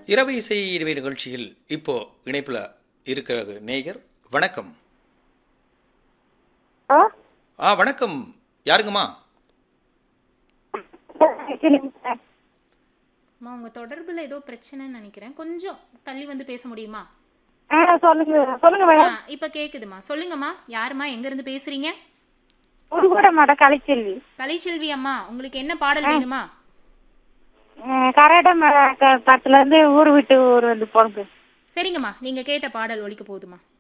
இரவு இசை இனிமை நிகழ்ச்சியில் இப்போ இணைப்புல இருக்கிற நேயர் வணக்கம் ஆ ஆ வணக்கம் யாருங்கம்மா சொல்லுங்க சார். அம்மா உங்க தொடர்புல ஏதோ பிரச்சனைன்னு நினைக்கிறேன் கொஞ்சம் தள்ளி வந்து பேச முடியுமா ஆ சொல்லுங்க சொல்லுங்க ஆ, மேடம் இப்ப கேக்குதுமா சொல்லுங்கம்மா யாரும்மா எங்க இருந்து பேசுறீங்க ஒரு கூட மாட்டோம் கலைச்செல்வி கலைச்செல்வி அம்மா உங்களுக்கு என்ன பாடல் வேணுமா கராடம் படத்துல இருந்து ஊர் விட்டு ஊர் வந்து போறது சரிங்கம்மா நீங்க கேட்ட பாடல் ஒலிக்க போகுதுமா